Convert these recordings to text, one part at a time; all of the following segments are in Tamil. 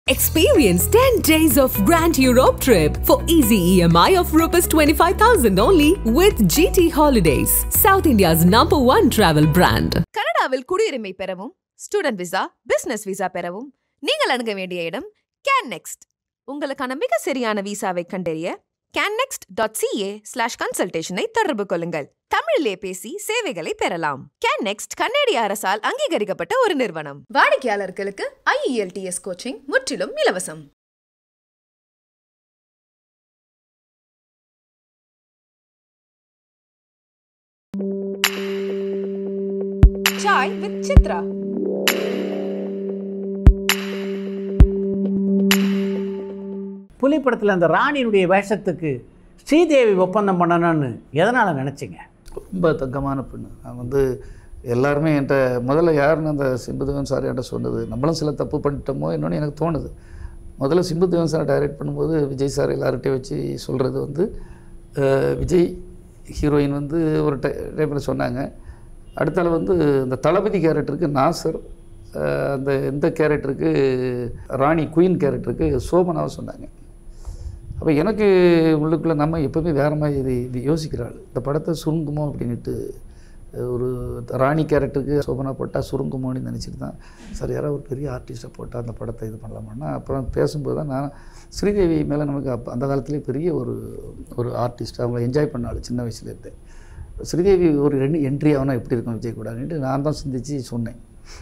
Experience 10 days of Grand Europe trip for easy EMI of Rs 25,000 only with GT Holidays, South India's number one travel brand. கனடாவில் குடியுரிமை பெறவும் ஸ்டூடெண்ட் விசா பிசினஸ் விசா பெறவும் நீங்கள் அணுக வேண்டிய இடம் கேன் நெக்ஸ்ட் உங்களுக்கான மிக சரியான விசாவை கண்டறிய கேன்னெக்ஸ்ட் டாட் சிஏ ஸ்லாஷ் கன்சல்டேஷனை தொடர்பு கொள்ளுங்கள் தமிழிலே பேசி சேவைகளை பெறலாம் கேன் நெக்ஸ்ட் கன்னடிய அரசால் அங்கீகரிக்கப்பட்ட ஒரு நிறுவனம் வாடிக்கையாளர்களுக்கு ஐஇஎல்டிஎஸ் கோச்சிங் முற்றிலும் இலவசம் சாய் வித் சித்ரா புலி படத்தில் அந்த ராணியினுடைய வேஷத்துக்கு ஸ்ரீதேவி ஒப்பந்தம் பண்ணணும்னு எதனால் நினச்சிங்க ரொம்ப தங்கமான பெண்ணு நான் வந்து எல்லாருமே என்கிட்ட முதல்ல யாருன்னு அந்த சிம்புதேவன் சார் என்கிட்ட சொன்னது நம்மளும் சில தப்பு பண்ணிட்டோமோ என்னன்னு எனக்கு தோணுது முதல்ல சிம்புதேவன் சார் டைரக்ட் பண்ணும்போது விஜய் சார் எல்லார்கிட்டையும் வச்சு சொல்கிறது வந்து அஹ், விஜய் ஹீரோயின் வந்து ஒரு டை டைமில் சொன்னாங்க அடுத்தால வந்து இந்த தளபதி கேரக்டருக்கு நாசர் அஹ், அந்த இந்த கேரக்டருக்கு ராணி குயின் கேரக்டருக்கு சோபனாவை சொன்னாங்க அப்போ எனக்கு உள்ளுக்குள்ளே நம்ம எப்போவுமே வேறு மாதிரி இது இது யோசிக்கிற ஆள் இந்த படத்தை சுருங்குமோ அப்படின்ட்டு ஒரு ராணி கேரக்டருக்கு சோபனா போட்டால் சுருங்குமோன்னு நினச்சிட்டு தான் சார் யாராவது ஒரு பெரிய ஆர்டிஸ்ட்டை போட்டால் அந்த படத்தை இது பண்ணலாமான்னா அப்புறம் பேசும்போது தான் நான் ஸ்ரீதேவி மேலே நமக்கு அப்போ அந்த காலத்துலேயே பெரிய ஒரு ஒரு ஆர்டிஸ்ட் அவங்கள என்ஜாய் பண்ண ஆள் சின்ன வயசுலேருந்தே ஸ்ரீதேவி ஒரு ரெண்டு என்ட்ரி ஆகுனா எப்படி இருக்கும் விஜய் கூடாதுன்ட்டு நான் தான் சிந்திச்சு சொன்னேன்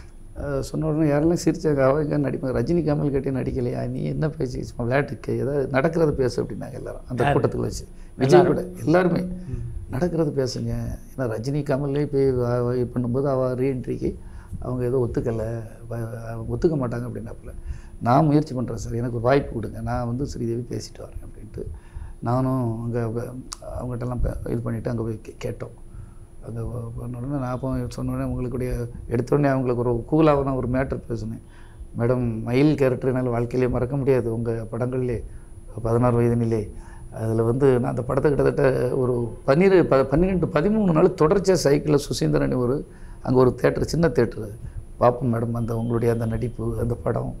அஹ் சொன்ன உடனே யாரெல்லாம் சிரிச்சாங்க அவங்க நடிப்பாங்க ரஜினி கமல் கேட்டே நடிக்கலையா நீ என்ன பேசி சும்மா விளையாட்டுக்கு ஏதாவது நடக்கிறத பேசு அப்படின்னாங்க எல்லாரும் அந்த கூட்டத்தில் வச்சு விஜய் கூட எல்லாருமே நடக்கிறது பேசுங்க ஏன்னா ரஜினி கமல்லே போய் வ- வ- இது பண்ணும்போது அவள் ரீஎன்ட்ரிக்கு அவங்க ஏதோ ஒத்துக்கலை வ- அவங்க ஒத்துக்க மாட்டாங்க அப்படின்னாப்புல நான் முயற்சி பண்ணுறேன் சார் எனக்கு ஒரு வாய்ப்பு கொடுங்க நான் வந்து ஸ்ரீதேவி பேசிட்டு வரேன் அப்படின்ட்டு நானும் அங்கே அவங்ககிட்டலாம் பே- இது பண்ணிவிட்டு அங்கே போய் கே- கேட்டோம் அங்கே பண்ண உடனே நான் அப்போ சொன்ன உடனே உங்களுக்குடைய எடுத்த உடனே அவங்களுக்கு ஒரு கூலாக நான் ஒரு மேட்டர் பேசினேன் மேடம் மயில் கேரக்டர் என்னால் வாழ்க்கையிலே மறக்க முடியாது உங்கள் படங்கள்லே பதினாறு வயதினிலே அதில் வந்து நான் அந்த படத்தை கிட்டத்தட்ட ஒரு பன்னிரு ப பன்னிரெண்டு பதிமூணு நாள் தொடர்ச்சியாக சைக்கிளில் சுசீந்திரன் ஒரு அங்கே ஒரு தேட்டர் சின்ன தேட்டரு பார்ப்போம் மேடம் அந்த உங்களுடைய அந்த நடிப்பு அந்த படம்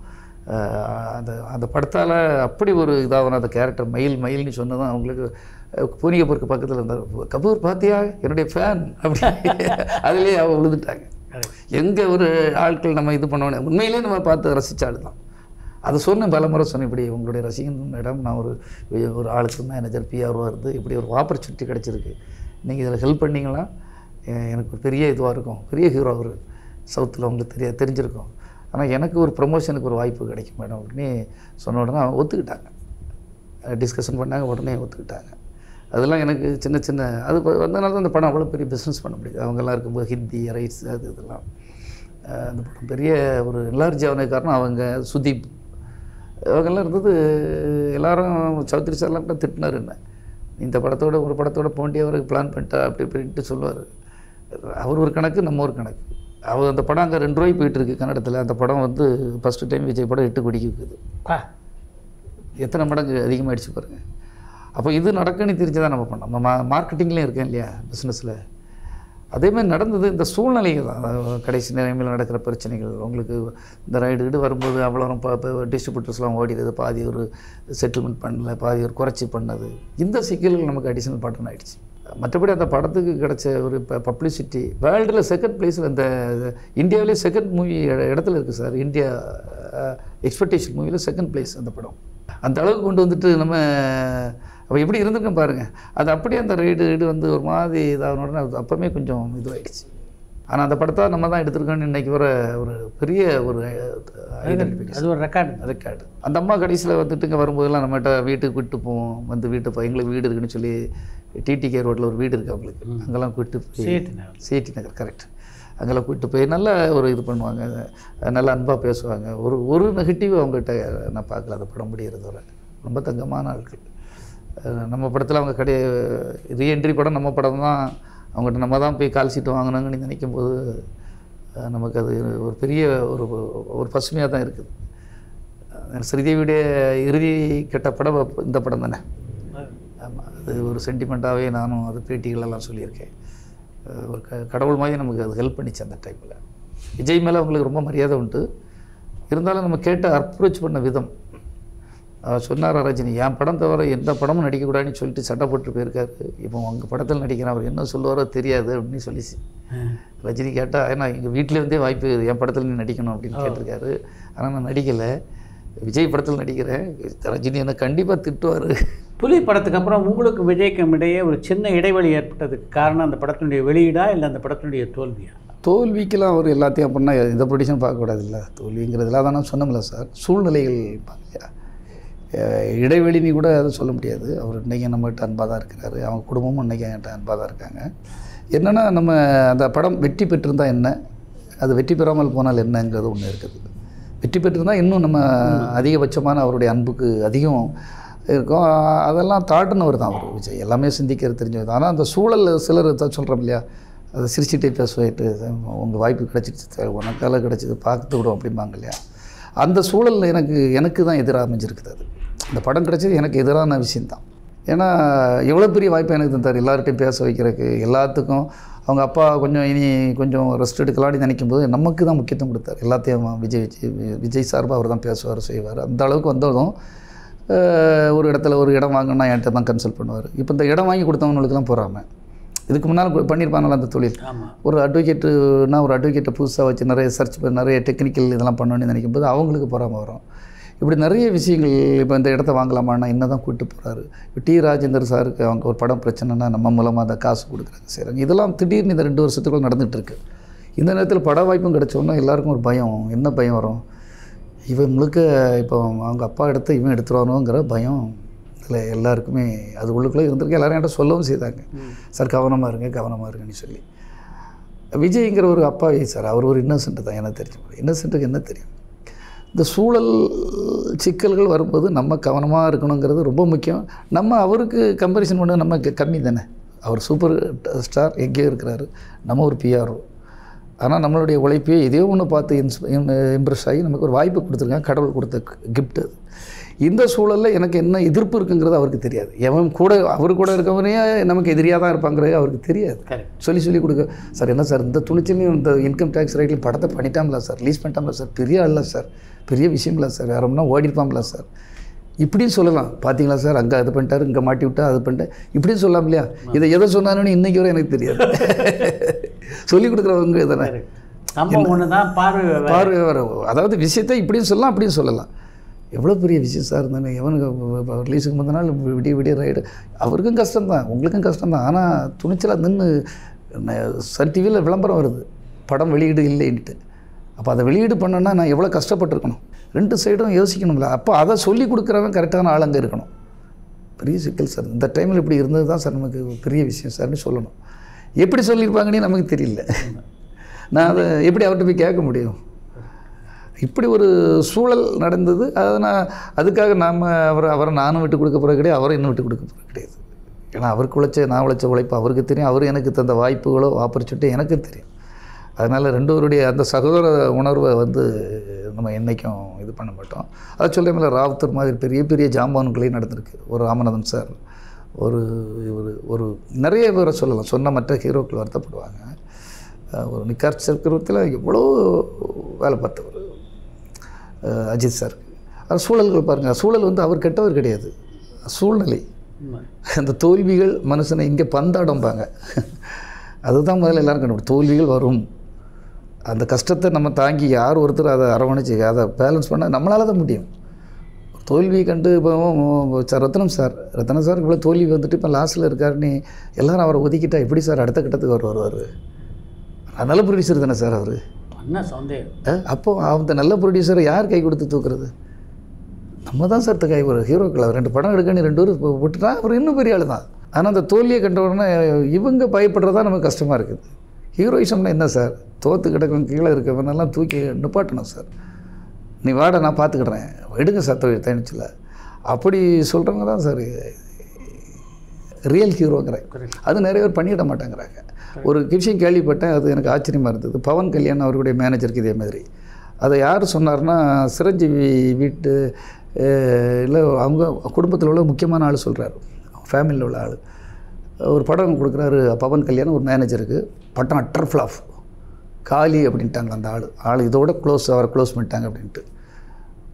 அஹ் அந்த அந்த படத்தால் அப்படி ஒரு இதாகணும் அந்த கேரக்டர் மயில் மயில்னு சொன்னதும் அவங்களுக்கு அஹ் பூனிகப்பூருக்கு பக்கத்தில் இருந்தார் கபூர் பாத்தியா என்னுடைய ஃபேன் அப்படி அதுலேயே அவங்க விழுந்துட்டாங்க எங்கே ஒரு ஆட்கள் நம்ம இது பண்ணோன்னு உண்மையிலேயே நம்ம பார்த்து ரசித்த ஆள் தான் அது சொன்னேன் பல முறை சொன்னேன் இப்படி உங்களுடைய ரசிகன் மேடம் நான் ஒரு ஒரு ஆளுக்கு மேனேஜர் பிஆர்ஓ இருந்து இப்படி ஒரு ஆப்பர்ச்சுனிட்டி கிடச்சிருக்கு நீங்கள் இதில் ஹெல்ப் பண்ணீங்களா எ- எனக்கு ஒரு பெரிய இதுவாக இருக்கும் பெரிய ஹீரோ அவர் சவுத்தில் உங்களுக்கு தெரிய தெரிஞ்சிருக்கும் ஆனால் எனக்கு ஒரு ப்ரமோஷனுக்கு ஒரு வாய்ப்பு கிடைக்கும் மேடம் அப்படின்னு சொன்ன உடனே அவங்க ஒத்துக்கிட்டாங்க டிஸ்கஷன் பண்ணாங்க உடனே ஒத்துக்கிட்டாங்க அதெல்லாம் எனக்கு சின்ன சின்ன அது ப- வந்தனால தான் அந்த படம் அவ்வளோ பெரிய பிஸ்னஸ் பண்ண முடியுது அவங்கெல்லாம் இருக்கும்போது ஹிந்தி ரைட்ஸ் அது இதெல்லாம் அஹ் அந்த படம் பெரிய ஒரு என்லார்ஜ் ஆனது காரணம் அவங்க சுதீப் அவங்கெல்லாம் இருந்தது எல்லாரும் சௌத்ரி சார்லாம் கூட திட்டினார் என்ன இந்த படத்தோட ஒரு படத்தோட போண்டி அவருக்கு பிளான் பண்ணிட்டா அப்படி இப்படின்ட்டு சொல்லுவார் அவர் ஒரு கணக்கு நம்ம ஒரு கணக்கு அவர் அந்த படம் அங்கே ரெண்டு ரூபாய்க்கு போயிட்டு இருக்கு கன்னடத்தில் அந்த படம் வந்து ஃபஸ்ட்டு டைம் விஜய் படம் எட்டு கோடிக்கு இருக்குது பா எத்தனை மடங்கு அதிகமாகிடுச்சு பாருங்கள் அப்போ இது நடக்குன்னு தெரிஞ்சு தான் நம்ம பண்ணோம் நம்ம மார்க்கெட்டிங்லேயும் இருக்கேன் இல்லையா பிஸ்னஸில் அதே மாதிரி நடந்தது இந்த சூழ்நிலைகள் தான் அதாவது கடைசி நிலைமையில் நடக்கிற பிரச்சனைகள் உங்களுக்கு இந்த ரைடு கீடு வரும்போது அவ்வளோ டிஸ்ட்ரிபியூட்டர்ஸ்லாம் ஓடிடுது பாதி ஒரு செட்டில்மெண்ட் பண்ணல பாதி ஒரு குறைச்சி பண்ணது இந்த சிக்கல்கள் நமக்கு அடிஷனல் பட்டன் ஆயிடுச்சு மற்றபடி அந்த படத்துக்கு கிடைச்ச ஒரு பப்ளிசிட்டி வேர்ல்டில் செகண்ட் பிளேஸில் இந்த இந்தியாவிலே செகண்ட் மூவி இடத்துல இருக்குது சார் இந்தியா எக்ஸ்பெக்டேஷன் மூவியில் செகண்ட் பிளேஸ் அந்த படம் அந்த அளவுக்கு கொண்டு வந்துட்டு நம்ம அப்போ எப்படி இருந்திருக்கோம் பாருங்கள் அது அப்படியே அந்த ரைடு ரைடு வந்து ஒரு மாதிரி இதான உடனே அது அப்போவே கொஞ்சம் இதுவாகிடுச்சு ஆனால் அந்த படத்தை நம்ம தான் எடுத்திருக்கோம்னு இன்றைக்கி வர ஒரு பெரிய ஒரு ஐடென்டிஃபிகேஷன் அது ஒரு ரெக்கார்டு ரெக்கார்டு அந்த அம்மா கடைசியில் வந்துட்டு இங்கே வரும்போதெல்லாம் நம்மகிட்ட வீட்டுக்கு விட்டு போவோம் வந்து வீட்டு போ எங்களுக்கு வீடு இருக்குன்னு சொல்லி டிடிகே ரோட்டில் ஒரு வீடு இருக்குது அவங்களுக்கு அங்கெல்லாம் கூப்பிட்டு போய் CID Nagar. CID Nagar correct அங்கெல்லாம் கூப்பிட்டு போய் நல்ல ஒரு இது பண்ணுவாங்க நல்ல அன்பாக பேசுவாங்க ஒரு ஒரு நெகட்டிவ் அவங்ககிட்ட நான் பார்க்கல அந்த படம் முடிகிறது வரை ரொம்ப தங்கமான ஆட்கள் அஹ் நம்ம படத்தில் அவங்க கடை ரீஎன்ட்ரி படம் நம்ம படம் தான் அவங்ககிட்ட நம்ம தான் போய் கால் சீட்டு வாங்கினாங்கன்னு நினைக்கும் போது அஹ் நமக்கு அது ஒரு பெரிய ஒரு ஒரு பசுமையாக தான் இருக்குது அஹ் ஸ்ரீதேவியுடைய இறுதி கெட்ட படம் அப்ப இந்த படம் தானே ஆமாம் அது ஒரு சென்டிமெண்ட்டாகவே நானும் அது பேட்டிகளெல்லாம் சொல்லியிருக்கேன் அஹ் ஒரு க கடவுள் மாதிரி நமக்கு அது ஹெல்ப் பண்ணிச்சு அந்த டைமில் விஜய் மேலே அவங்களுக்கு ரொம்ப மரியாதை உண்டு இருந்தாலும் நம்ம கேட்ட அப்ரோச் பண்ண விதம் அவர் சொன்னார் ரஜினி என் படம் தவிர எந்த படமும் நடிக்கக்கூடாதுன்னு சொல்லிட்டு சட்டை போட்டு போயிருக்காரு இப்போ உங்கள் படத்தில் நடிக்கிறேன் அவர் என்ன சொல்லுவாரோ தெரியாது அப்படின்னு சொல்லி ரஜினி கேட்டால் ஏன்னா எங்கள் வீட்டிலேருந்தே வாய்ப்பு என் படத்தில் நீ நடிக்கணும் அப்படின்னு கேட்டிருக்காரு ஆனால் நான் நடிக்கலை விஜய் படத்தில் நடிக்கிறேன் ரஜினி என்னை கண்டிப்பாக திட்டுவார் புலி படத்துக்கு அப்புறம் உங்களுக்கு விஜய்க்கும் இடையே ஒரு சின்ன இடைவெளி ஏற்பட்டதுக்கு காரணம் அந்த படத்தினுடைய வெளியீடா இல்லை அந்த படத்தினுடைய தோல்வியா தோல்விக்கெல்லாம் அவர் எல்லாத்தையும் அப்படின்னா இந்த ப்ரொடியூஷன் பார்க்கக்கூடாது இல்லை தோல்விங்கிறதுல அதான் நான் சொன்னோம்ல சார் சூழ்நிலைகள் இருப்பாங்க இல்லையா அஹ் இடைவெளின்னு கூட அதை சொல்ல முடியாது அவர் இன்றைக்கி நம்மகிட்ட அன்பாக தான் இருக்கிறாரு அவங்க குடும்பமும் இன்றைக்கி என்கிட்ட அன்பாக தான் இருக்காங்க என்னென்னா நம்ம அந்த படம் வெற்றி பெற்றிருந்தா என்ன அது வெற்றி பெறாமல் போனால் என்னங்கிறது ஒன்று இருக்குது வெற்றி பெற்றிருந்தா இன்னும் நம்ம அதிகபட்சமான அவருடைய அன்புக்கு அதிகம் இருக்கும் அ- அதெல்லாம் தாட்டினவர் தான் அவர் விஜய் எல்லாமே சிந்திக்கிறது தெரிஞ்சவர் ஆனால் அந்த சூழல் சிலர் தான் சொல்கிறோம் இல்லையா அதை சிரிச்சிட்டே பேசுவாயிட்டு உங்கள் வாய்ப்பு கிடச்சிடுச்சு உனக்கால கிடச்சிது பார்த்து விடும் அப்படிம்பாங்க இல்லையா அந்த சூழல் எனக்கு எனக்கு தான் எதிராக அமைஞ்சிருக்குது அது இந்த படம் கிடச்சது எனக்கு எதிரான விஷயந்தான் ஏன்னா எவ்வளோ பெரிய வாய்ப்பு எனக்கு தந்தார் எல்லார்ட்டையும் பேச வைக்கிறதுக்கு எல்லாத்துக்கும் அவங்க அப்பா கொஞ்சம் இனி கொஞ்சம் ரெஸ்ட் எடுக்கலாம்னு நினைக்கும் போது நமக்கு தான் முக்கியத்துவம் கொடுத்தார் எல்லாத்தையும் விஜய் விஜய் விஜய் சார்பாக அவர் தான் பேசுவார் செய்வார் அந்த அளவுக்கு வந்ததும் அஹ், ஒரு இடத்துல ஒரு இடம் வாங்கினா என்கிட்ட தான் கன்சல்ட் பண்ணுவார் இப்போ இந்த இடம் வாங்கி கொடுத்தவங்களுக்குலாம் போகிறாம இதுக்கு முன்னால் பண்ணியிருப்பாங்களா அந்த தொழில் ஆமாம் ஒரு அட்வொகேட்டுனா ஒரு அட்வொகேட்டை புதுசாக வச்சு நிறைய சர்ச் பண்ணி நிறைய டெக்னிக்கல் இதெல்லாம் பண்ணணும்னு நினைக்கும் போது அவங்களுக்கு பொறாமல் வரும் இப்படி நிறைய விஷயங்கள் இப்போ இந்த இடத்த வாங்கலாமான்னா என்ன தான் கூப்பிட்டு போகிறாரு இப்போ டி ராஜேந்தர் சாருக்கு அவங்க ஒரு படம் பிரச்சனைனா நம்ம மூலமாக அந்த காசு கொடுக்குறாங்க செய்கிறாங்க இதெல்லாம் திடீர்னு இந்த ரெண்டு வருஷத்துக்குள்ள நடந்துகிட்டு இருக்கு இந்த நேரத்தில் பட வாய்ப்பும் கிடைச்சோன்னா எல்லாருக்கும் ஒரு பயம் என்ன பயம் வரும் இவன் முழுக்க இப்போ அவங்க அப்பா எடுத்து இவன் எடுத்துருவானோங்கிற பயம் இதில் எல்லாருக்குமே அது உள்ளுக்குள்ளே இருந்திருக்கு எல்லாரும் என்கிட்ட சொல்லவும் செய்தாங்க சார் கவனமாக இருங்க கவனமாக இருங்கன்னு சொல்லி விஜய்ங்கிற ஒரு அப்பாவி சார் அவர் ஒரு இன்னசென்ட் தான் எனக்கு தெரிஞ்ச இன்னசென்ட்டுக்கு என்ன தெரியும் இந்த சூழல் சிக்கல்கள் வரும்போது நம்ம கவனமாக இருக்கணுங்கிறது ரொம்ப முக்கியம் நம்ம அவருக்கு கம்பேரிசன் பண்ண நம்ம க- கம்மி தானே அவர் சூப்பர் ஸ்டார் எங்கேயோ இருக்கிறாரு நம்ம ஒரு பிஆர்ஓ ஆனால் நம்மளுடைய உழைப்பே எதையோ ஒன்று பார்த்து இன்ஸ் இம்ப்ரெஸ் ஆகி நமக்கு ஒரு வாய்ப்பு கொடுத்துருக்காங்க கடவுள் கொடுத்த கிஃப்ட் அது இந்த சூழலில் எனக்கு என்ன எதிர்ப்பு இருக்குங்கிறது அவருக்கு தெரியாது எவன் கூட அவர் கூட இருக்கவனே நமக்கு எதிரியாக தான் இருப்பாங்கிறது அவருக்கு தெரியாது கரெக்ட் சொல்லி சொல்லி கொடுக்க சார் என்ன சார் இந்த துணிச்சலையும் இந்த இன்கம் டேக்ஸ் ரேட்லையும் படத்தை பண்ணிட்டாங்களா சார் ரிலீஸ் பண்ணிட்டாங்களா சார் பெரிய ஆள் சார் பெரிய விஷயம் இல்லை சார் வேற ஒன்றா ஓடிருப்பாங்களா சார் இப்படின்னு சொல்லலாம் பார்த்தீங்களா சார் அங்கே அது பண்ணிட்டாரு இங்கே மாட்டி விட்டா அது பண்ணிட்டேன் இப்படின்னு சொல்லலாம் இல்லையா இதை எதை சொன்னாருன்னு இன்றைக்கி வரை எனக்கு தெரியாது சொல்லி கொடுக்குறவங்க தானே சம்பவம் ஒன்று தான் பார்வை வேற. பார்வை வர அதாவது விஷயத்தை இப்படியும் சொல்லலாம் அப்படியும் சொல்லலாம் எவ்வளோ பெரிய விஷயம் சார் இருந்தானே எவனுக்கு ரிலீஸுக்கு முந்தின நாள் விடிய விடிய ரைடு அவருக்கும் கஷ்டம்தான் உங்களுக்கும் கஷ்டம்தான் ஆனால் துணிச்சலாக நின்று சன் டிவியில் விளம்பரம் வருது படம் வெளியீடு இல்லைன்ட்டு அப்போ அதை வெளியீடு பண்ணோன்னா நான் எவ்வளோ கஷ்டப்பட்டிருக்கணும் ரெண்டு சைடும் யோசிக்கணும்ல அப்போ அதை சொல்லி கொடுக்குறவன் கரெக்டான ஆள் அங்கே இருக்கணும் பெரிய சிக்கல் சார் இந்த டைமில் இப்படி இருந்தது தான் சார் நமக்கு பெரிய விஷயம் சார்னு சொல்லணும் எப்படி சொல்லியிருப்பாங்கன்னே நமக்கு தெரியல நான் அதை எப்படி அவர்கிட்ட போய் கேட்க முடியும் இப்படி ஒரு சூழல் நடந்தது அதை நான் அதுக்காக நாம் அவரை அவரை நானும் விட்டு கொடுக்க போகிறது கிடையாது அவரை இன்னும் விட்டு கொடுக்க போகிறது கிடையாது ஏன்னா அவருக்கு உழைச்ச நான் உழைச்ச உழைப்பு அவருக்கு தெரியும் அவர் எனக்கு தந்த வாய்ப்புகளோ ஆப்பர்ச்சுனிட்டி எனக்கு தெரியும் அதனால் ரெண்டுவருடைய அந்த சகோதர உணர்வை வந்து நம்ம என்றைக்கும் இது பண்ண மாட்டோம் அதை சொல்ல ராவுத்தர் மாதிரி பெரிய பெரிய ஜாம்பானுக்களையும் நடந்திருக்கு ஒரு ராமநாதன் சார் ஒரு இவர் ஒரு நிறைய பேரை சொல்லலாம் சொன்ன மற்ற ஹீரோக்கள் வருத்தப்படுவாங்க அஹ் ஒரு நிக்கார் சக்கரத்தில் எவ்வளோ வேலை பார்த்தவர் அஹ் அஜித் சார் அது சூழல்கள் பாருங்கள் சூழல் வந்து அவர் கெட்டவர் கிடையாது சூழ்நிலை உண்மை. அந்த தோல்விகள் மனுஷனை இங்கே பந்தாடம்பாங்க அதுதான் முதல்ல எல்லாரும் கண்டுபிடி தோல்விகள் வரும் அந்த கஷ்டத்தை நம்ம தாங்கி யார் ஒருத்தர் அதை அரவணைச்சு அதை பேலன்ஸ் பண்ண நம்மளால தான் முடியும் தோல்வி கண்டு இப்போ sir Ratnam sir Ratnam sir இவ்வளோ தோல்வி வந்துட்டு இப்போ லாஸ்ட்டில் இருக்காருன்னு எல்லாரும் அவரை ஒதுக்கிட்டா எப்படி சார் அடுத்த கட்டத்துக்கு அவர் வருவார் நல்ல ப்ரொடியூசர் தானே சார் அவர் என்ன சந்தேகம் அஹ் அப்போ அந்த நல்ல ப்ரொடியூசரை யார் கை கொடுத்து தூக்குறது நம்ம தான் சார் கை ஒரு ஹீரோக்கள் அவர் ரெண்டு படம் எடுக்கணும் ரெண்டு பேரும் விட்டுட்டா அவர் இன்னும் பெரிய ஆள் தான் ஆனால் அந்த தோல்வியை கண்ட உடனே இவங்க பயப்படுறதா நமக்கு கஷ்டமாக இருக்குது ஹீரோயிசம்னா என்ன சார் தோத்து கிடக்கும் கீழே இருக்கவனெல்லாம் தூக்கி நிப்பாட்டணும் சார் நீ வாட நான் பார்த்துக்கிடுறேன் எடுங்க சார் தொழில் தனிச்சில் அப்படி சொல்கிறவங்க தான் சார் ரியல் ஹீரோங்கிறேன் அது நிறைய பேர் பண்ணிட மாட்டேங்கிறாங்க ஒரு விஷயம் கேள்விப்பட்டேன் அது எனக்கு ஆச்சரியமாக இருந்தது பவன் கல்யாண் அவருடைய மேனேஜருக்கு இதே மாதிரி அதை யார் சொன்னார்னா சிரஞ்சீவி வீட்டு இல்லை அவங்க குடும்பத்தில் உள்ள முக்கியமான ஆள் சொல்கிறாரு ஃபேமிலியில் உள்ள ஆள் ஒரு படம் கொடுக்குறாரு பவன் கல்யாணம் ஒரு மேனேஜருக்கு பட்டம் அட்டர் ஃப்ளாப் காலி அப்படின்ட்டாங்க அந்த ஆள் ஆள் இதோட க்ளோஸ் அவரை க்ளோஸ் பண்ணிட்டாங்க அப்படின்ட்டு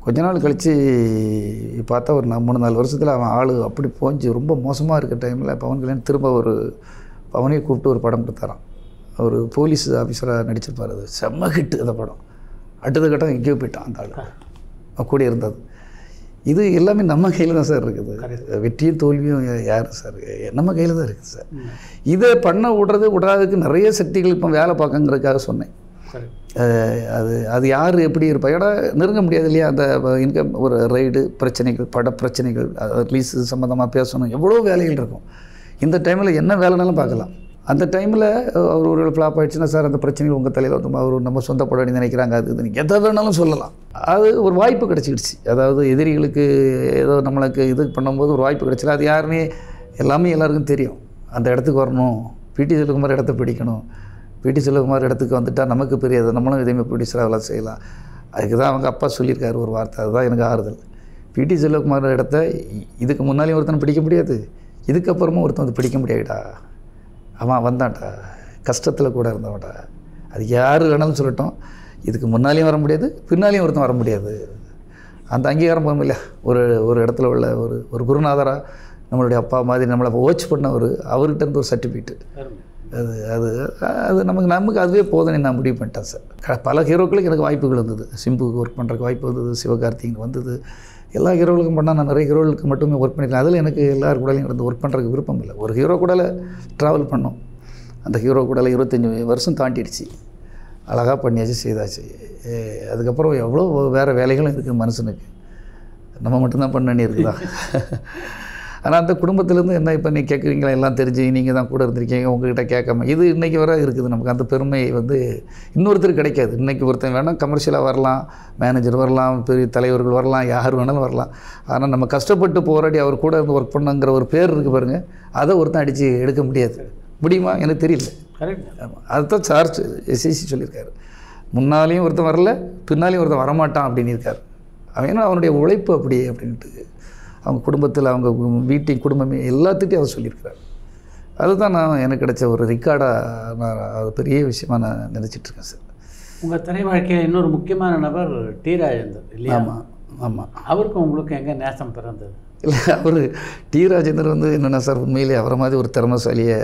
கொஞ்ச நாள் கழித்து பார்த்தா ஒரு நா- மூணு நாலு வருஷத்தில் அவன் ஆள் அப்படி போஞ்சு ரொம்ப மோசமாக இருக்க டைமில் பவன் கல்யாண் திரும்ப ஒரு பவனையும் கூப்பிட்டு ஒரு படம் கொடுத்தாராம் ஒரு போலீஸ் ஆஃபீஸராக நடிச்சிருப்பார் அது செம்ம ஹிட்டு அந்த படம் அடுத்த கட்டம் எங்கேயோ போயிட்டான் அந்த ஆள் அவன் கூட இருந்தது இது எல்லாமே நம்ம கையில் தான் சார் இருக்குது வெற்றியும் தோல்வியும் யார் சார் நம்ம கையில் தான் இருக்குது சார் இதை பண்ண விடுறது விடாததுக்கு நிறைய சக்திகள் இப்போ வேலை பார்க்கங்கிறதுக்காக சொன்னேன் சரி அஹ் அது அது யார் எப்படி இருப்பா ஏன்னா நெருங்க முடியாது இல்லையா அந்த இன்கம் ஒரு ரைடு பிரச்சனைகள் பட பிரச்சனைகள் ரிலீஸ் சம்மந்தமாக பேசணும் எவ்வளோ வேலைகள் இருக்கும் இந்த டைமில் என்ன வேலைனாலும் பார்க்கலாம் அந்த டைமில் அவர் ஒரு ஃப்ளாப் ஆயிடுச்சுன்னா சார் அந்த பிரச்சனைகள் உங்கள் தலையில் வந்து அவர் நம்ம சொந்த படம் நினைக்கிறாங்க அது இது எதை வேணாலும் சொல்லலாம் அது ஒரு வாய்ப்பு கிடச்சிடுச்சு அதாவது எதிரிகளுக்கு ஏதோ நம்மளுக்கு இது பண்ணும்போது ஒரு வாய்ப்பு கிடச்சில அது யாருமே எல்லாமே எல்லாருக்கும் தெரியும் அந்த இடத்துக்கு வரணும் பிடி செல்வகுமார் இடத்த பிடிக்கணும் பிடி செல்வகுமார் இடத்துக்கு வந்துட்டால் நமக்கு பெரியது நம்மளும் இதேமாதிரி ப்ரொடியூசராக வேலை செய்யலாம் அதுக்கு தான் அவங்க அப்பா சொல்லியிருக்காரு ஒரு வார்த்தை அதுதான் எனக்கு ஆறுதல் பிடி செல்வகுமார் இடத்த இ- இதுக்கு முன்னாலேயும் ஒருத்தனை பிடிக்க முடியாது இதுக்கப்புறமும் ஒருத்தன் வந்து பிடிக்க முடியாதுடா அவன் வந்தான்டா கஷ்டத்தில் கூட இருந்தவன்டா அது யார் வேணாலும் சொல்லட்டும் இதுக்கு முன்னாலேயும் வர முடியாது பின்னாலேயும் ஒருத்தன் வர முடியாது அந்த அங்கீகாரம் போகும் இல்லையா ஒரு ஒரு இடத்துல உள்ள ஒரு ஒரு குருநாதராக நம்மளுடைய அப்பா மாதிரி நம்மளை வாட்ச் பண்ண ஒரு அவர்கிட்ட இருந்து ஒரு சர்டிஃபிகேட்டு அருமை அது அது அது நமக்கு நமக்கு அதுவே போதும்னு நான் முடிவு பண்ணிட்டேன் சார் க- பல ஹீரோக்களுக்கு எனக்கு வாய்ப்புகள் வந்தது சிம்புக்கு ஒர்க் பண்ணுறதுக்கு வாய்ப்பு வந்தது சிவகார்த்திகேயன் வந்தது எல்லா ஹீரோகளுக்கும் பண்ணால் நான் நிறைய ஹீரோகளுக்கு மட்டுமே ஒர்க் பண்ணியிருக்கேன் அதில் எனக்கு எல்லார் கூடலையும் இருந்து ஒர்க் பண்ணுறதுக்கு விருப்பம் இல்லை ஒரு ஹீரோ கூட ட்ராவல் பண்ணோம் அந்த ஹீரோ கூட இருபத்தஞ்சி வருஷம் தாண்டிடுச்சு அழகாக பண்ணியாச்சு செய்தாச்சு ஏ, அதுக்கப்புறம் எவ்வளோ வேறு வேலைகளும் இருக்குது மனுஷனுக்கு நம்ம மட்டும்தான் பண்ண வேண்டி இருக்குதா ஆனால் அந்த குடும்பத்திலேருந்து என்ன இப்போ நீ கேட்குறீங்களா எல்லாம் தெரிஞ்சு நீங்கள் தான் கூட இருந்திருக்கீங்க உங்ககிட்ட கேட்காம இது இன்றைக்கி வர இருக்குது நமக்கு அந்த பெருமை வந்து இன்னொருத்தருக்கு கிடைக்காது இன்றைக்கி ஒருத்தன் வேணால் கமர்ஷியலாக வரலாம் மேனேஜர் வரலாம் பெரிய தலைவர்கள் வரலாம் யார் வேணாலும் வரலாம் ஆனால் நம்ம கஷ்டப்பட்டு போராடி அவர் கூட இருந்து ஒர்க் பண்ணுங்கிற ஒரு பேர் இருக்குது பாருங்கள் அதை ஒருத்தன் அடித்து எடுக்க முடியாது முடியுமா எனக்கு தெரியல கரெக்ட் ஆமாம் அதுதான் சார்ஜ் எஸ்எஸ்சி சொல்லியிருக்காரு முன்னாலேயும் ஒருத்தன் வரல பின்னாலேயும் ஒருத்தன் வரமாட்டான் அப்படின்னு இருக்கார் அவன் ஏன்னா அவனுடைய உழைப்பு அப்படி அப்படின்ட்டு அவங்க குடும்பத்தில் அவங்க வீட்டின் குடும்பமே எல்லாத்துட்டையும் அவர் சொல்லியிருக்கிறார் அதுதான் நான் எனக்கு கிடைச்ச ஒரு ரெக்கார்டாக நான் அது பெரிய விஷயமா நான் நினச்சிட்டு இருக்கேன் சார் உங்கள் திரை வாழ்க்கையில் இன்னொரு முக்கியமான நபர் டி ராஜேந்தர் இல்லையா ஆமாம் ஆமாம் அவருக்கும் உங்களுக்கு எங்கே நேசம் பிறந்தது இல்லை அவர் டி ராஜேந்தர் வந்து என்னென்ன சார் உண்மையிலே அவரை மாதிரி ஒரு திறமசாலியை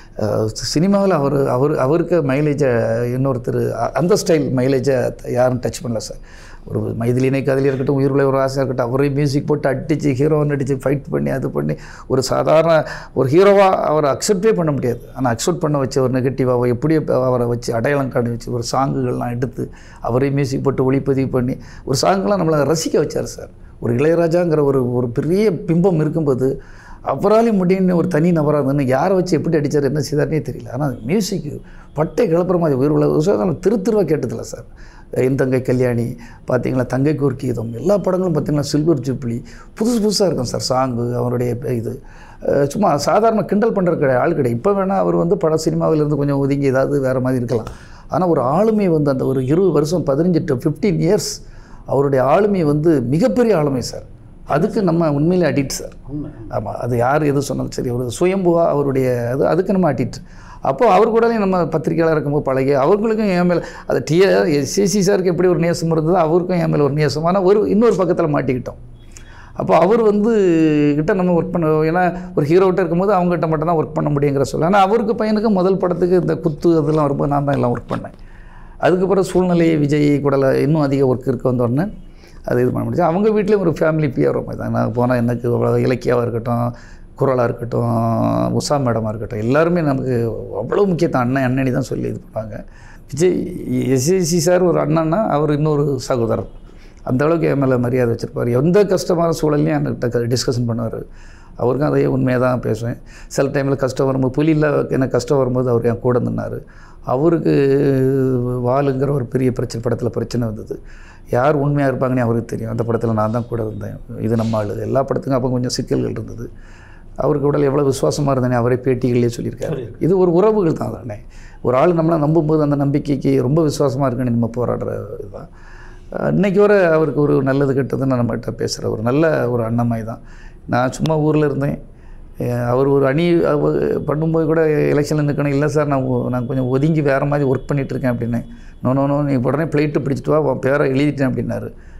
சினிமாவில் அவர் அவர் அவருக்கு மைலேஜை இன்னொருத்தர் அ- அந்த ஸ்டைல் மைலேஜை யாரும் டச் பண்ணல சார் ஒரு மைதிலினை கதிலே இருக்கட்டும் உயிர்களை ஒரு ஆசையாக இருக்கட்டும் அவரே மியூசிக் போட்டு அடித்து ஹீரோவை நடித்து ஃபைட் பண்ணி அது பண்ணி ஒரு சாதாரண ஒரு ஹீரோவாக அவரை அக்செப்டே பண்ண முடியாது ஆனால் அக்செப்ட் பண்ண வச்ச ஒரு நெகட்டிவாக எப்படி அவரை வச்சு அடையாளம் காணி வச்சு ஒரு சாங்குகள்லாம் எடுத்து அவரே மியூசிக் போட்டு ஒளிப்பதிவு பண்ணி ஒரு சாங்கெலாம் நம்மளை ரசிக்க வச்சார் சார் ஒரு இளையராஜாங்கிற ஒரு ஒரு பெரிய பிம்பம் இருக்கும்போது அவராலே முடியும்னு ஒரு தனி நபராக இருந்ததுன்னு யாரை வச்சு எப்படி அடித்தார் என்ன செய்தார்னே தெரியல ஆனால் மியூசிக்கு பட்டை கிளப்புற மாதிரி உயிர் உள்ள விஷயம் திரு திருவாக கேட்டதில்ல சார் என் தங்கை கல்யாணி பார்த்தீங்களா தங்கைக்கு ஒரு கீதம் எல்லா படங்களும் பார்த்தீங்கன்னா சில்வர் ஜூப்ளி புதுசு புதுசாக இருக்கும் சார் சாங்கு அவருடைய இது அஹ் சும்மா சாதாரண கிண்டல் பண்ணுற கிடையாது ஆள் கிடையாது இப்போ வேணால் அவர் வந்து பட சினிமாவிலேருந்து கொஞ்சம் ஒதுங்கி ஏதாவது வேறு மாதிரி இருக்கலாம் ஆனால் ஒரு ஆளுமை வந்து அந்த ஒரு இருபது வருஷம் பதினஞ்சு டு ஃபிஃப்டீன் இயர்ஸ் அவருடைய ஆளுமை வந்து மிகப்பெரிய ஆளுமை சார் அதுக்கு நம்ம உண்மையிலே அடிக்ட் சார் உண்மை ஆமாம் அது யார் எது சொன்னாலும் சரி ஒரு சுயம்புவா அவருடைய அது அதுக்கு நம்ம அடிக்ட் அப்போ அவர் கூடலையும் நம்ம பத்திரிக்கையாளர் இருக்கும்போது பழகி அவர்களுக்கும் என் மேலே அது டிஆர் எஸ்சிசி சாருக்கு எப்படி ஒரு நேசம் இருந்ததோ அவருக்கும் என் மேலே ஒரு நேசம் ஆனால் ஒரு இன்னொரு பக்கத்தில் மாட்டிக்கிட்டோம் அப்போ அவர் வந்து கிட்ட நம்ம ஒர்க் பண்ண ஏன்னா ஒரு ஹீரோகிட்ட இருக்கும்போது அவங்ககிட்ட மட்டும் தான் ஒர்க் பண்ண முடியுங்கிற சொல்ல ஆனால் அவருக்கு பையனுக்கு முதல் படத்துக்கு இந்த குத்து அதெல்லாம் வரும்போது நான் தான் எல்லாம் ஒர்க் பண்ணேன் அதுக்கப்புறம் சூழ்நிலை விஜய் கூட இன்னும் அதிக ஒர்க் இருக்க வந்தோடனே அது இது பண்ண முடிஞ்சு அவங்க வீட்லேயும் ஒரு ஃபேமிலி பிஆர் மாதிரி தான் நான் போனால் எனக்கு அவ்வளோ இலக்கியாவாக இருக்கட்டும் குரலாக இருக்கட்டும் உஷா மேடமாக இருக்கட்டும் எல்லாருமே நமக்கு அவ்வளோ முக்கியத்தான் அண்ணன் அண்ணனி தான் சொல்லி இது பண்ணாங்க விஜய் எஸ்எஸ்சி சார் ஒரு அண்ணன்னா அவர் இன்னொரு சகோதரர் அந்த அளவுக்கு என் மேலே மரியாதை வச்சுருப்பார் எந்த கஷ்டமான சூழல்லையும் என்கிட்ட டிஸ்கஷன் பண்ணுவார் அவருக்கும் அதையே உண்மையாக தான் பேசுவேன் சில டைமில் கஷ்டம் வரும்போது புலியில் எனக்கு கஷ்டம் வரும்போது அவர் என் கூட நின்னார் அவருக்கு வாளுங்கிற ஒரு பெரிய பிரச்சனை படத்தில் பிரச்சனை வந்தது யார் உண்மையாக இருப்பாங்கன்னு அவருக்கு தெரியும் அந்த படத்தில் நான் தான் கூட இருந்தேன் இது நம்ம ஆளு எல்லா படத்துக்கும் அப்போ கொஞ்சம் சிக்கல்கள் இருந்தது அவருக்கு உடல் எவ்வளோ விசுவாசமாக இருந்தேனே அவரே பேட்டிகளே சொல்லியிருக்காரு இது ஒரு உறவுகள் தான் தானே ஒரு ஆள் நம்மளை நம்பும்போது அந்த நம்பிக்கைக்கு ரொம்ப விசுவாசமாக இருக்குன்னு நம்ம போராடுற இதுதான் அஹ் இன்னைக்கு வரை அவருக்கு ஒரு நல்லது கெட்டதுன்னு நம்மகிட்ட பேசுகிற ஒரு நல்ல ஒரு அண்ணமாய் தான் நான் சும்மா ஊரில் இருந்தேன் அஹ் அவர் ஒரு அணி அவ- பண்ணும்போது கூட எலெக்ஷனில் நிற்கணும் இல்லை சார் நான் ஒ- நான் கொஞ்சம் ஒதுங்கி வேறு மாதிரி ஒர்க் பண்ணிகிட்டு இருக்கேன் அப்படின்னு நோ நோ நோ நீ உடனே பிளேட்டு பிடிச்சிட்டு வா உன் பேரை எழுதிட்டேன் அப்படின்னாரு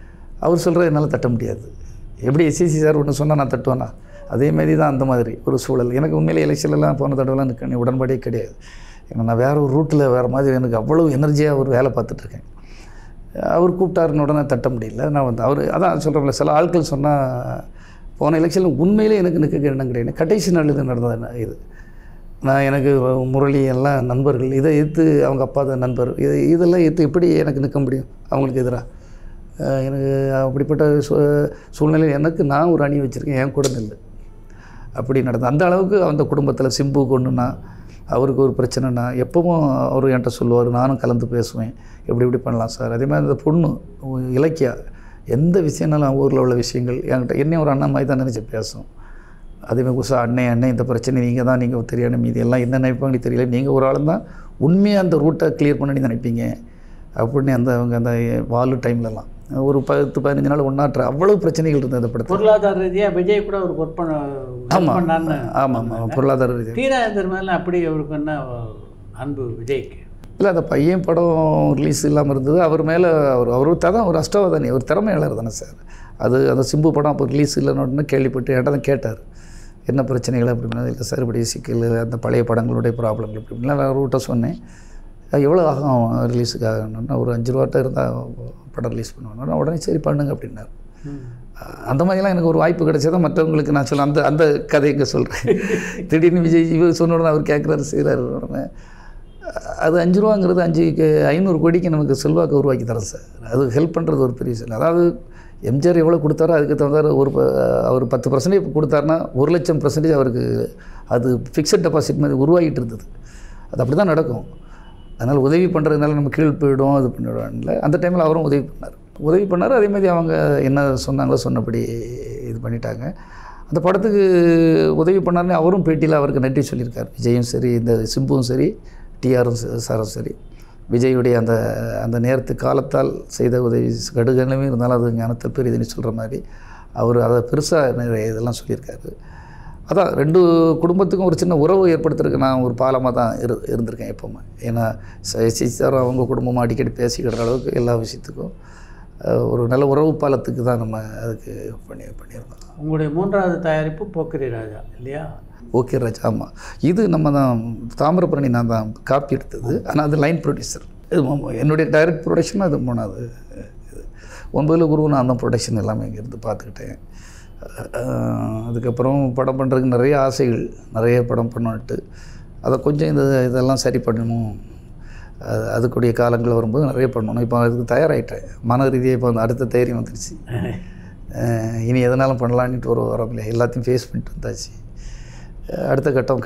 அவர் சொல்கிறத என்னால் தட்ட முடியாது எப்படி எஸ்சிசி சார் ஒன்று சொன்னால் நான் தட்டுவேனா அதே மாதிரி தான் அந்த மாதிரி ஒரு சூழல் எனக்கு உண்மையிலே எலெக்ஷன்லாம் போன தடவைலாம் எனக்கு உடன்பாடே கிடையாது ஏன்னா நான் வேறு ஒரு ரூட்டில் வேறு மாதிரி எனக்கு அவ்வளோ எனர்ஜியாக ஒரு வேலை பார்த்துட்ருக்கேன் அவர் கூப்பிட்டாருன்னு உடனே தட்ட முடியல நான் வந்து அவர் அதான் சொல்கிறேன்ல சில ஆட்கள் சொன்னால் போன எலெக்ஷனில் உண்மையிலே எனக்கு நிற்க எண்ணம் கிடையாது கடைசி நாள் இது நடந்தது என்ன இது நான் எனக்கு முரளி எல்லாம் நண்பர்கள் இதை எதிர்த்து அவங்க அப்பா தான் நண்பர் இது இதெல்லாம் எதிர்த்து எப்படி எனக்கு நிற்க முடியும் அவங்களுக்கு எதிராக அஹ் எனக்கு அப்படிப்பட்ட சூ சூழ்நிலையில் எனக்கு நான் ஒரு அணி வச்சுருக்கேன் என் கூட இல்லை அப்படி நடந்தது அந்த அளவுக்கு அந்த குடும்பத்தில் சிம்பு கொண்டுனா அவருக்கு ஒரு பிரச்சனைனா எப்பவும் அவர் என்கிட்ட சொல்லுவார் நானும் கலந்து பேசுவேன் எப்படி இப்படி பண்ணலாம் சார் அதே மாதிரி அந்த பொண்ணு இலக்கியா எந்த விஷயம்னாலும் ஊரில் உள்ள விஷயங்கள் என்கிட்ட என்னையும் ஒரு அண்ணன் மாதிரி தான் நினச்சி பேசும் அதேமாதிரி உஷா அண்ணே அண்ணே இந்த பிரச்சனை நீங்கள் தான் நீங்கள் தெரியாத மீதி எல்லாம் என்ன நினைப்பாங்க தெரியல நீங்கள் ஒரு ஆள் தான் உண்மையாக அந்த ரூட்டை கிளியர் பண்ணி நினைப்பீங்க அப்படின்னு அந்த அவங்க அந்த வாலு டைம்லலாம் ஒரு பத்து பதினஞ்சு நாள் ஒன்றாற்ற அவ்வளோ பிரச்சனைகள் இருந்தது அந்த படத்தில் பொருளாதார ரீதியாக விஜய் கூட ஒரு ஒர்க் பண்ண help ஆமாம் பண்ணான்னு ஆமாம் ஆமாம் பொருளாதார ரீதியாக தீராஜர் மேலே அப்படி அவருக்கு என்ன அன்பு விஜய்க்கு இல்லை அந்த பையன் படம் ரிலீஸ் இல்லாமல் இருந்தது அவர் மேலே அவர் அவர் தான் ஒரு அஷ்டவதானி ஒரு திறமையாளர் தானே சார் அது அந்த சிம்பு படம் அப்போ ரிலீஸ் இல்லைன்னு கேள்விப்பட்டு என்கிட்ட தான் கேட்டார் என்ன பிரச்சனைகள் அப்படின்னா இல்லை சார் இப்படி சிக்கல் அந்த பழைய படங்களுடைய ப்ராப்ளங்கள் இப்படி இப்படிலாம் நான் ரூட்டை சொன்னேன் அது எவ்வளோ ஆகும் ரிலீஸுக்கு ஆகணும்னா ஒரு அஞ்சு ரூபாட்ட இருந்தால் படம் ரிலீஸ் பண்ணுவேன் நான் உடனே சரி பண்ணுங்க அப்படின்னாரு அந்த மாதிரிலாம் எனக்கு ஒரு வாய்ப்பு கிடைச்சதா மற்றவங்களுக்கு நான் சொல்ல அந்த அந்த கதை இங்கே சொல்கிறேன் திடீர்னு விஜய் இவர் சொன்ன உடனே அவர் கேட்குறாரு செய்கிறாரு உடனே அது அஞ்சு ரூபாங்கிறது அஞ்சு ஐநூறு கோடிக்கு நமக்கு செல்வாக்கு உருவாக்கி தரேன் சார் அது ஹெல்ப் பண்ணுறது ஒரு பெரிய விஷயம் அதாவது எம்ஜிஆர் எவ்வளோ கொடுத்தாரோ அதுக்கு தகுந்தாரு ஒரு ப- அவர் பத்து பர்சன்டேஜ் கொடுத்தாருன்னா ஒரு லட்சம் பர்சன்டேஜ் அவருக்கு அது ஃபிக்ஸட் டெபாசிட் மாதிரி உருவாகிட்டு இருந்தது அது அப்படி தான் நடக்கும் அதனால் உதவி பண்ணுறதுனால நம்ம கீழ் போயிடும் அது பண்ணிவிடுவாங்கல்ல அந்த டைமில் அவரும் உதவி பண்ணார் உதவி பண்ணார் அதே மாதிரி அவங்க என்ன சொன்னாங்களோ சொன்னபடி இது பண்ணிட்டாங்க அந்த படத்துக்கு உதவி பண்ணாருன்னு அவரும் பேட்டியில் அவருக்கு நன்றி சொல்லியிருக்கார் விஜயும் சரி இந்த சிம்புவும் சரி டிஆரும் சாரும் சரி விஜயுடைய அந்த அந்த நேரத்து காலத்தால் செய்த உதவி கடுகனமே இருந்தாலும் அது ஞானத்தில் பெரியதுன்னு சொல்கிற மாதிரி அவர் அதை பெருசாக நிறைய இதெல்லாம் சொல்லியிருக்காரு அதான் ரெண்டு குடும்பத்துக்கும் ஒரு சின்ன உறவு ஏற்படுத்துறதுக்கு நான் ஒரு பாலமாக தான் இரு இருந்திருக்கேன் எப்போவுமே ஏன்னா எஸ்சி சார் அவங்க குடும்பமாக அடிக்கடி பேசிக்கிற அளவுக்கு எல்லா விஷயத்துக்கும் அஹ், ஒரு நல்ல உறவு பாலத்துக்கு தான் நம்ம அதுக்கு பண்ணி பண்ணியிருந்தோம் உங்களுடைய மூன்றாவது தயாரிப்பு போக்கிரி ராஜா இல்லையா ஓகே ராஜ் ஆமாம் இது நம்ம தான் தாமிரபரணி நான் தான் காப்பி எடுத்தது ஆனால் அது லைன் ப்ரொடியூசர் இது மொ- என்னுடைய டைரக்ட் ப்ரொடக்ஷன் அது மூணாவது இது ஒன்பதில் குரு நான் தான் ப்ரொடக்ஷன் எல்லாமே இங்கேருந்து பார்த்துக்கிட்டேன் அஹ், அதுக்கப்புறம் படம் பண்ணுறதுக்கு நிறைய ஆசைகள் நிறைய படம் பண்ணிட்டு அதை கொஞ்சம் இந்த இதெல்லாம் சரி பண்ணணும் அது அதுக்குரிய காலங்கள் வரும்போது நிறைய பண்ணணும் இப்போ அதுக்கு தயாராகிட்டேன் மன ரீதியாக இப்போ வந்து அடுத்த தைரியம் வந்துருச்சு அஹ், இனி எதனாலும் பண்ணலான்ட்டு ஒரு வரோம் இல்லையா எல்லாத்தையும் ஃபேஸ் பண்ணிட்டு வந்தாச்சு அஹ் அடுத்த கட்டம்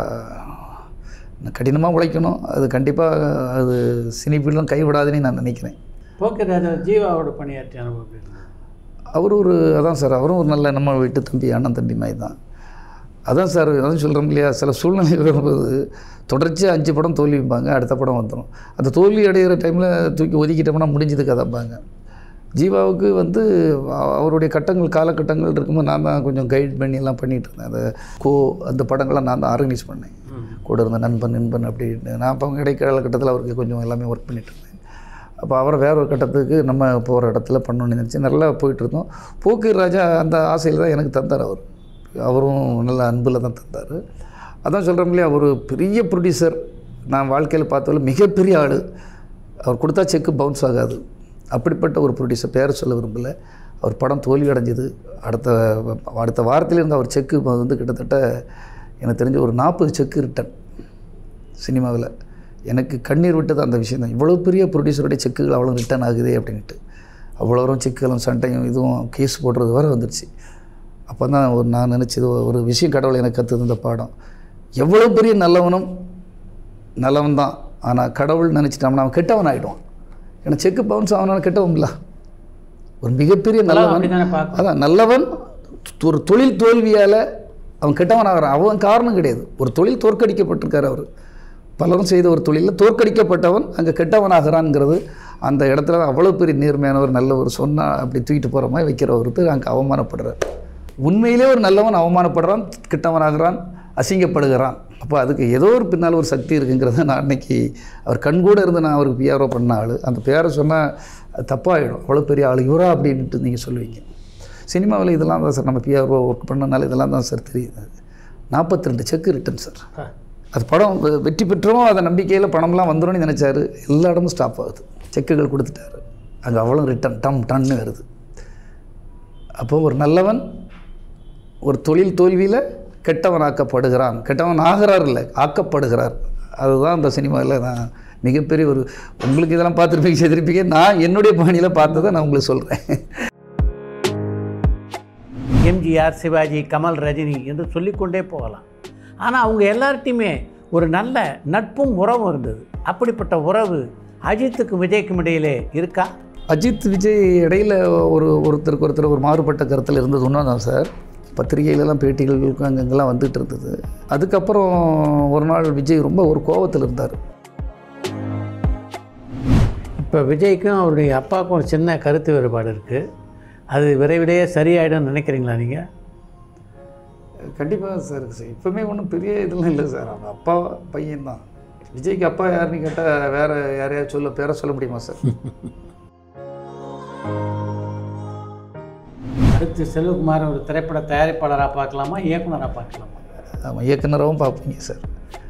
கண்டிப்பாக கடினமாக உழைக்கணும் அது கண்டிப்பாக அது சினி ஃபீல்டும் கைவிடாதுன்னு நான் நினைக்கிறேன் போக்கிரி ராஜா ஜீவாவோட பணியாற்றிய அனுபவம் எப்படி இருந்தது? அவர் ஒரு அதான் சார் அவரும் ஒரு நல்ல நம்ம வீட்டு தம்பி அண்ணன் தம்பி மாதிரி தான் அதான் சார் அதான் சொல்கிறோம் இல்லையா சில சூழ்நிலை வரும்போது தொடர்ச்சியாக அஞ்சு படம் தோல்விப்பாங்க அடுத்த படம் வந்துடும் அந்த தோல்வி அடைகிற டைமில் தூக்கி ஒதுக்கிட்டோம்னா முடிஞ்சது கதைப்பாங்க ஜீவாவுக்கு வந்து அவ- அவருடைய கட்டங்கள் காலகட்டங்கள் இருக்கும்போது நான் தான் கொஞ்சம் கைட் பண்ணி எல்லாம் பண்ணிகிட்டு இருந்தேன் அந்த கோ அந்த படங்களை நான் தான் ஆர்கனைஸ் பண்ணேன் கூட இருந்த நண்பன் நண்பன் அப்படின்னு நான் அப்போ இடைக்கால கட்டத்தில் அவருக்கு கொஞ்சம் எல்லாமே ஒர்க் பண்ணிட்டு இருந்தேன் அப்போ அவரை வேற ஒரு கட்டத்துக்கு நம்ம போகிற இடத்துல பண்ணணும்னு நினச்சி நல்லா போயிட்டு இருந்தோம் போக்கீர் ராஜா அந்த ஆசையில் தான் எனக்கு தந்தார் அவர் அவரும் நல்ல அன்பில் தான் தந்தார் அதான் சொல்கிறோம் இல்லையா ஒரு பெரிய ப்ரொடியூசர் நான் வாழ்க்கையில் பார்த்தவரை மிகப்பெரிய ஆள் அவர் கொடுத்தா செக்கு பவுன்ஸ் ஆகாது அப்படிப்பட்ட ஒரு ப்ரொடியூசர் பேர் சொல்ல விரும்பல அவர் படம் தோல்வி அடைஞ்சது அடுத்த அடுத்த வாரத்தில் இருந்த அவர் செக்கு வந்து கிட்டத்தட்ட எனக்கு தெரிஞ்ச ஒரு நாற்பது செக்கு ரிட்டன் சினிமாவில் எனக்கு கண்ணீர் விட்டது அந்த விஷயம் தான் இவ்வளோ பெரிய ப்ரொடியூசருடைய செக்குகள் அவ்வளோ ரிட்டர்ன் ஆகுதே அப்படின்ட்டு அவ்வளோ வரும் செக்குகளும் சண்டையும் இதுவும் கேஸ் போடுறது வரை வந்துருச்சு அப்போ தான் ஒரு நான் நினச்சது ஒரு விஷயம் கடவுள் எனக்கு கற்றுது இந்த பாடம் எவ்வளோ பெரிய நல்லவனும் நல்லவன் தான் ஆனால் கடவுள் நினச்சிட்டோம்னா அவன் கெட்டவன் ஆகிடுவான் ஏன்னா செக்கு பவுன்ஸ் அவனால கெட்டவன் இல்லை ஒரு மிகப்பெரிய நல்லவன் அப்படிதானே பார்க்கணும். அதான் நல்லவன் ஒரு தொழில் தோல்வியால் அவன் கெட்டவன் ஆகிறான் அவன் காரணம் கிடையாது ஒரு தொழில் தோற்கடிக்கப்பட்டிருக்கார் அவர் பலரும் செய்த ஒரு தொழிலில் தோற்கடிக்கப்பட்டவன் அங்கே கெட்டவனாகிறான்ங்கிறது அந்த இடத்துல அவ்வளோ பெரிய நேர்மையானவர் நல்லவர் சொன்னால் அப்படி தூக்கிட்டு போகிற மாதிரி வைக்கிற ஒருத்தர் அங்கே அவமானப்படுறார் உண்மையிலே ஒரு நல்லவன் அவமானப்படுறான் கெட்டவனாகிறான் அசிங்கப்படுகிறான் அப்போ அதுக்கு ஏதோ ஒரு பின்னால் ஒரு சக்தி இருக்குங்கிறத நான் அன்னைக்கு அவர் கண்கூட இருந்து நான் அவருக்கு பிஆர்ஓ பண்ண ஆள் அந்த பேரை சொன்னால் அது தப்பாகிடும் அவ்வளோ பெரிய ஆள் இவரா அப்படின்ட்டு நீங்கள் சொல்லுவீங்க சினிமாவில் இதெல்லாம் தான் சார் நம்ம பிஆர்ஓ ஒர்க் பண்ணனால இதெல்லாம் தான் சார் தெரியுது நாற்பத்தி ரெண்டு செக்கு ரிட்டன் சார் அது படம் வெ- வெற்றி பெற்றோம் அதை நம்பிக்கையில் பணம்லாம் வந்துடும்னு நினச்சாரு எல்லா இடமும் ஸ்டாப் ஆகுது செக்குகள் கொடுத்துட்டாரு அங்கே அவ்வளோ ரிட்டன் டம் டன்னு வருது அப்போ ஒரு நல்லவன் ஒரு தொழில் தோல்வியில் கெட்டவன் ஆக்கப்படுகிறான் கெட்டவன் ஆகிறார் இல்லை ஆக்கப்படுகிறார் அதுதான் அந்த சினிமாவில் நான் மிகப்பெரிய ஒரு உங்களுக்கு இதெல்லாம் பார்த்துருப்பீங்க செய்திருப்பீங்க நான் என்னுடைய பாணியில் பார்த்ததை நான் உங்களுக்கு சொல்கிறேன் எம்ஜிஆர் சிவாஜி கமல் ரஜினி என்று சொல்லிக்கொண்டே போகலாம் ஆனால் அவங்க எல்லார்ட்டையுமே ஒரு நல்ல நட்பும் உறவும் இருந்தது அப்படிப்பட்ட உறவு அஜித்துக்கும் விஜய்க்கும் இடையிலே இருக்கா அஜித் விஜய் இடையில ஒரு ஒருத்தருக்கு ஒருத்தர் ஒரு மாறுபட்ட கருத்தில் இருந்தது உண்மை தான் சார் பத்திரிகையிலலாம் பேட்டிகளுக்கு அங்கங்கெல்லாம் வந்துட்டு இருந்தது அதுக்கப்புறம் ஒரு நாள் விஜய் ரொம்ப ஒரு கோவத்தில் இருந்தார் இப்போ விஜய்க்கும் அவருடைய அப்பாவுக்கும் ஒரு சின்ன கருத்து வேறுபாடு இருக்குது அது விரைவிலேயே சரியாயிடும்னு நினைக்கிறீங்களா நீங்கள் கண்டிப்பாக சார் சார் இப்போவுமே ஒன்றும் பெரிய இதெல்லாம் இல்லை சார் அவங்க அப்பா பையன் தான் விஜய்க்கு அப்பா யாருன்னு கேட்டால் வேறு யாரையாவது சொல்ல பேரை சொல்ல முடியுமா சார் அடுத்து செல்வகுமார் ஒரு திரைப்பட தயாரிப்பாளராக பார்க்கலாமா இயக்குனராக பார்க்கலாமா ஆமாம் இயக்குனராகவும் பார்ப்பீங்க சார்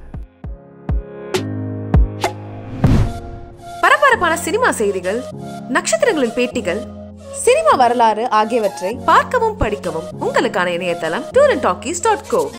பரபரப்பான சினிமா செய்திகள் நட்சத்திரங்களின் பேட்டிகள் சினிமா வரலாறு ஆகியவற்றை பார்க்கவும் படிக்கவும் உங்களுக்கான இணையதளம் tour and talkies dot go